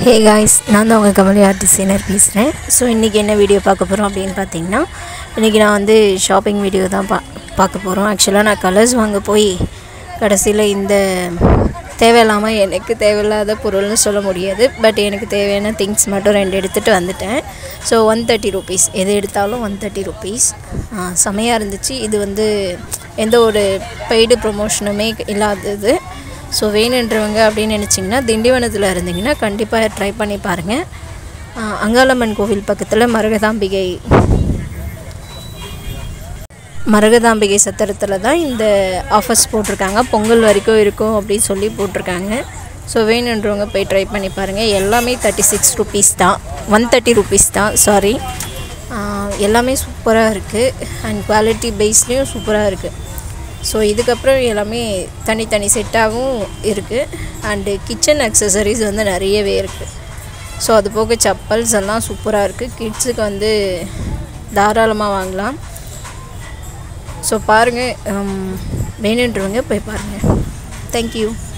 hey guys நான் தான் உங்கள் கமலி ஆர்ட் டிசைனர் பேசுகிறேன் ஸோ இன்றைக்கி என்ன வீடியோ பார்க்க போகிறோம் அப்படின்னு பார்த்தீங்கன்னா இன்றைக்கி நான் வந்து ஷாப்பிங் வீடியோ தான் பா பார்க்க போகிறோம் ஆக்சுவலாக நான் கலர்ஸ் வாங்க போய் கடைசியில் இந்த தேவையில்லாமல் எனக்கு தேவையில்லாத பொருள்னு சொல்ல முடியாது பட் எனக்கு தேவையான திங்ஸ் மட்டும் ரெண்டு எடுத்துகிட்டு வந்துட்டேன் ஸோ ஒன் தேர்ட்டி ருபீஸ் எது எடுத்தாலும் ஒன் தேர்ட்டி ருபீஸ் செமையாக இருந்துச்சு இது வந்து எந்த ஒரு பெய்டு ப்ரொமோஷனுமே இல்லாதது ஸோ வேணுன்றவங்க அப்படின்னு நினச்சிங்கன்னா திண்டிவனத்தில் இருந்தீங்கன்னா கண்டிப்பாக ட்ரை பண்ணி பாருங்கள் ஆஹ் அங்காளம்மன் கோவில் பக்கத்தில் மரகதாம்பிகை மரகதாம்பிகை சத்திரத்தில் தான் இந்த ஆஃபர்ஸ் போட்டிருக்காங்க பொங்கல் வரைக்கும் இருக்கும் அப்படின்னு சொல்லி போட்டிருக்காங்க ஸோ வேணுன்றவங்க போய் ட்ரை பண்ணி பாருங்கள் எல்லாமே தேர்ட்டி சிக்ஸ் ருபீஸ் தான் ஒன் தேர்ட்டி ருபீஸ் தான் சாரி எல்லாமே சூப்பராக இருக்குது அண்ட் குவாலிட்டி பேஸ்லேயும் சூப்பராக இருக்குது ஸோ இதுக்கப்புறம் எல்லாமே தனித்தனி செட்டாகவும் இருக்குது அண்டு கிச்சன் அக்சசரிஸ் வந்து நிறையவே இருக்குது ஸோ அது போக செப்பல்ஸ் எல்லாம் சூப்பராக இருக்குது கிட்ஸுக்கு வந்து தாராளமாக வாங்கலாம் ஸோ பாருங்கள் வேணுன்றவங்க போய் பாருங்கள் தேங்க்யூ